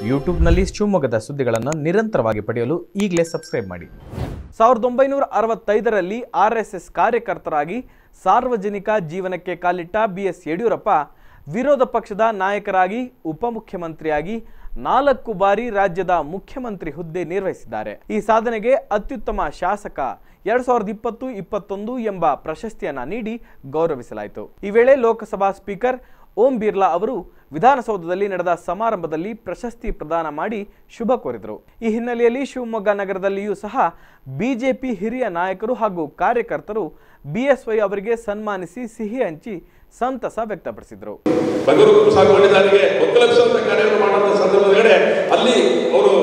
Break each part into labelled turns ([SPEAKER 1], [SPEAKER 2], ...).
[SPEAKER 1] ಯೂಟ್ಯೂಬ್ನಲ್ಲಿ ಶಿವಮೊಗ್ಗದ ಸುದ್ದಿಗಳನ್ನು ನಿರಂತರವಾಗಿ ಪಡೆಯಲು ಈಗಲೇ ಸಬ್ಸ್ಕ್ರೈಬ್ ಮಾಡಿ ಸಾವಿರದ ಒಂಬೈನೂರ ಅರವತ್ತೈದರಲ್ಲಿ ಆರ್ ಎಸ್ ಎಸ್ ಕಾರ್ಯಕರ್ತರಾಗಿ ಸಾರ್ವಜನಿಕ ಜೀವನಕ್ಕೆ ಕಾಲಿಟ್ಟ ಬಿ ಎಸ್ ಯಡಿಯೂರಪ್ಪ ವಿರೋಧ ಪಕ್ಷದ ನಾಯಕರಾಗಿ ಉಪಮುಖ್ಯಮಂತ್ರಿಯಾಗಿ ನಾಲ್ಕು ಬಾರಿ ರಾಜ್ಯದ ಮುಖ್ಯಮಂತ್ರಿ ಹುದ್ದೆ ನಿರ್ವಹಿಸಿದ್ದಾರೆ ಈ ಸಾಧನೆಗೆ ಅತ್ಯುತ್ತಮ ಶಾಸಕ ಎರಡ್ ಸಾವಿರದ ಇಪ್ಪತ್ತು ಇಪ್ಪತ್ತೊಂದು ಎಂಬ ಪ್ರಶಸ್ತಿಯನ್ನ ನೀಡಿ ಗೌರವಿಸಲಾಯಿತು ಈ ವೇಳೆ ಲೋಕಸಭಾ ಸ್ಪೀಕರ್ ಓಂ ಬಿರ್ಲಾ ಅವರು ವಿಧಾನಸೌಧದಲ್ಲಿ ನಡೆದ ಸಮಾರಂಭದಲ್ಲಿ ಪ್ರಶಸ್ತಿ ಪ್ರದಾನ ಮಾಡಿ ಶುಭ ಕೋರಿದರು ಈ ಹಿನ್ನೆಲೆಯಲ್ಲಿ ಶಿವಮೊಗ್ಗ ನಗರದಲ್ಲಿಯೂ ಸಹ ಬಿಜೆಪಿ ಹಿರಿಯ ನಾಯಕರು ಹಾಗೂ ಕಾರ್ಯಕರ್ತರು ಬಿಎಸ್ವೈ ಅವರಿಗೆ ಸನ್ಮಾನಿಸಿ ಸಿಹಿ ಹಂಚಿ ಸಂತಸ ವ್ಯಕ್ತಪಡಿಸಿದರು
[SPEAKER 2] ಬಗರು ಸಾಗುವಳಿದಾರರಿಗೆ ಒಕ್ಕಲಿಸುವಂತ ಕಾರ್ಯವನ್ನು ಮಾಡುವಂತ ಸಂದರ್ಭದೊಳಗಡೆ ಅಲ್ಲಿ ಅವರು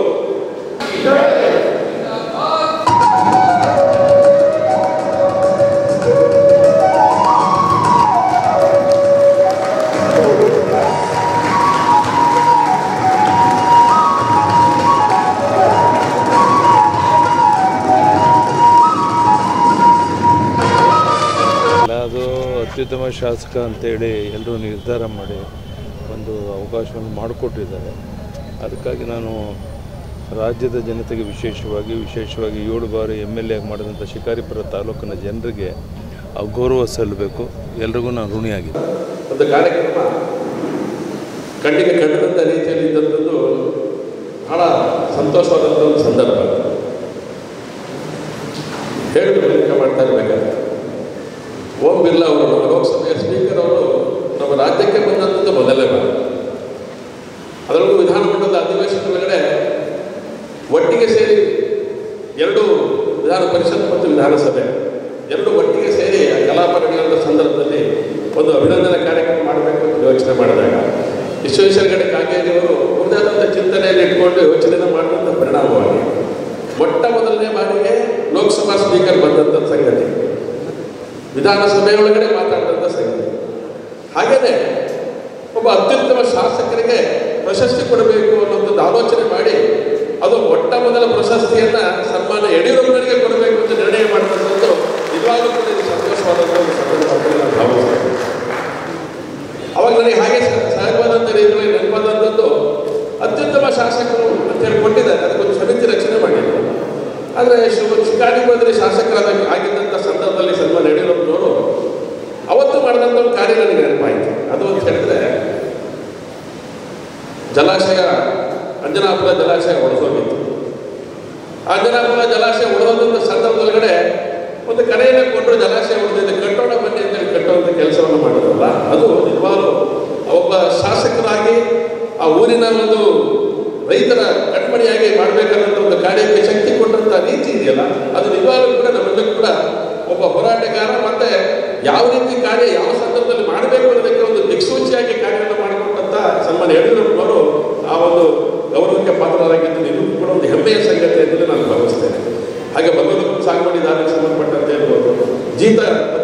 [SPEAKER 3] ಅಲ್ಲ ಅದು ಅತ್ಯುತ್ತಮ ಶಾಸಕ ಅಂತೇಳಿ ಎಲ್ಲರೂ ನಿರ್ಧಾರ ಮಾಡಿ ಒಂದು ಅವಕಾಶವನ್ನು ಮಾಡಿಕೊಟ್ಟಿದ್ದಾರೆ ಅದಕ್ಕಾಗಿ ನಾನು ರಾಜ್ಯದ ಜನತೆಗೆ ವಿಶೇಷವಾಗಿ ವಿಶೇಷವಾಗಿ ಏಳು ಬಾರಿ ಎಮ್ ಎಲ್ ಎ ಮಾಡಿದಂಥ ಶಿಕಾರಿಪುರ ತಾಲೂಕಿನ ಜನರಿಗೆ ಆ ಗೌರವ ಸಲ್ಲಬೇಕು ಎಲ್ರಿಗೂ ನಾನು ಋಣಿಯಾಗಿದ್ದೆ
[SPEAKER 2] ಒಂದು ಕಾರ್ಯಕ್ರಮ ಕಣ್ಣಿಗೆ ಕಂಡಂಥ ರೀತಿಯಲ್ಲಿ ಇದ್ದಂಥದ್ದು ಬಹಳ ಸಂತೋಷವಾದಂಥ ಒಂದು ಸಂದರ್ಭ ಹೇಳಿ ಲೆಕ್ಕ ಮಾಡ್ತಾ ಇರಬೇಕಾದ್ರೆ ಓಂ ಬಿರ್ಲಾ ಅವರು ನಮ್ಮ ಲೋಕಸಭೆಯ ಸ್ಪೀಕರ್ ಅವರು ನಮ್ಮ ರಾಜ್ಯಕ್ಕೆ ಬಂದಂಥದ್ದು ಮೊದಲನೇ ಬಾರಿ ಅದರಲ್ಲೂ ವಿಧಾನಮಂಡಲದ ಅಧಿವೇಶನ ಒಳಗಡೆ ಒಟ್ಟಿಗೆ ಸೇರಿ ಎರಡು ವಿಧಾನ ಪರಿಷತ್ ಮತ್ತು ವಿಧಾನಸಭೆ ಎರಡು ಒಟ್ಟಿಗೆ ಸೇರಿ ಆ ಕಲಾಪ ನಡೆಯುವಂಥ ಸಂದರ್ಭದಲ್ಲಿ ಒಂದು ಅಭಿನಂದನಾ ಕಾರ್ಯಕ್ರಮ ಮಾಡಬೇಕು ಅಂತ ಯೋಚನೆ ಮಾಡಿದಾಗ ವಿಶ್ವೇಶ್ವರಗಡೆ ಕಾಗೇರಿಯವರು ಒಂದಾದಂಥ ಚಿಂತನೆಯಲ್ಲಿ ಇಟ್ಕೊಂಡು ಯೋಚನೆಯನ್ನು ಮಾಡುವಂಥ ಪರಿಣಾಮವಾಗಿ ಮೊಟ್ಟ ಮೊದಲನೇ ಬಾರಿಗೆ ಲೋಕಸಭಾ ಸ್ಪೀಕರ್ ಬಂದಂಥ ಸಂಗತಿ ವಿಧಾನಸಭೆ ಒಳಗಡೆ ಮಾತಾಡಿದಂಥ ಸಂಗತಿ ಹಾಗೆಯೇ ಒಬ್ಬ ಅತ್ಯುತ್ತಮ ಶಾಸಕರಿಗೆ ಪ್ರಶಸ್ತಿ ಕೊಡಬೇಕು ಅನ್ನೋದೊಂದು ಆಲೋಚನೆ ಮಾಡಿ ಅದು ಮೊಟ್ಟ ಮೊದಲ ಪ್ರಶಸ್ತಿಯನ್ನ ಸನ್ಮಾನ ಯಡಿಯೂರಪ್ಪನಿಗೆ ಕೊಡಬೇಕು ಅಂತ ನಿರ್ಣಯ ಮಾಡಿದಂಥದ್ದು ನಿಜವಾಗ್ಲೂ ಕೂಡ ಇದು ಸಂತೋಷವಾದಂಥ ಒಂದು ಸಂದರ್ಭ ಅಂತ ನಾನು ಭಾವಿಸ್ತೇನೆ ಅವಾಗ ನನಗೆ ಹಾಗೆ ಸ- ಸಹಜವಾದಂಥ ರೀತಿಯಲ್ಲಿ ನೆನಪಾದಂಥದ್ದು ಅತ್ಯುತ್ತಮ ಶಾಸಕರು ಅಂತ ಹೇಳಿ ಕೊಟ್ಟಿದ್ದಾರೆ ಅದಕ್ಕೊಂದು ಸಮಿತಿ ರಚನೆ ಮಾಡಿದ್ರು ಆದರೆ ಶಿವ ಶಿಕಾರಿಪುರದಲ್ಲಿ ಶಾಸಕರಾದ ಆಗಿದ್ದಂಥ ಸಂದರ್ಭದಲ್ಲಿ ಸನ್ಮಾನ ಯಡಿಯೂರಪ್ಪನವರು ಅವತ್ತು ಮಾಡಿದಂಥ ಒಂದು ಕಾರ್ಯ ನನಗೆ ನೆನಪಾಯಿತು ಅದು ಅಂತ ಹೇಳಿದ್ರೆ ಜಲಾಶಯ ಅಂಜನಾಪುರ ಜಲಾಶಯ ಒಡೆದೋಗಿತ್ತು ಆ ಅಂಜನಾಪುರ ಜಲಾಶಯ ಒಡೆದಂಥ ಸಂದರ್ಭದೊಳಗಡೆ ಒಂದು ಕರೆಯನ್ನು ಕೊಟ್ಟರು ಜಲಾಶಯ ಉಳಿದಿದೆ ಕಟ್ಟೋಣ ಬನ್ನಿ ಅಂತೇಳಿ ಕಟ್ಟುವಂಥ ಕೆಲಸವನ್ನು ಮಾಡಿದ್ರಲ್ಲ ಅದು ನಿಜವಾಗ್ಲೂ ಒಬ್ಬ ಶಾಸಕರಾಗಿ ಆ ಊರಿನ ಒಂದು ರೈತರ ಕಣ್ಮಣಿಯಾಗಿ ಮಾಡಬೇಕನ್ನೋಂಥ ಒಂದು ಕಾರ್ಯಕ್ಕೆ ಶಕ್ತಿ ಕೊಟ್ಟಂಥ ರೀತಿ ಇದೆಯಲ್ಲ ಅದು ನಿಜವಾಗ್ಲೂ ಕೂಡ ನಮ್ಮೆಲ್ಲರೂ ಕೂಡ ಒಬ್ಬ ಹೋರಾಟಗಾರ ಮತ್ತೆ ಯಾವ ರೀತಿ ಕಾರ್ಯ ಯಾವ ಸಂದರ್ಭದಲ್ಲಿ ಮಾಡಬೇಕು ಅನ್ನೋದಕ್ಕೆ ಒಂದು ದಿಕ್ಸೂಚಿಯಾಗಿ ಕಾರ್ಯವನ್ನು ಮಾಡಿಕೊಟ್ಟಂಥ ಸನ್ಮಾನ ಯಡಿಯೂರಪ್ಪನವರು ಆ ಒಂದು ಗೌರವಕ್ಕೆ ಪಾತ್ರರಾಗಿದ್ದು ಇದು ಕೂಡ ಒಂದು ಹೆಮ್ಮೆಯ ಸಂಗತಿ ಅಂತಲೇ ನಾನು ಭಾವಿಸ್ತೇನೆ ಹಾಗೆ ಬಲ್ಲೂರು ಸಾಗುವಳಿದಾರರಿಗೆ ಸಂಬಂಧಪಟ್ಟಂತೆ ಇರ್ಬೋದು ಜೀತ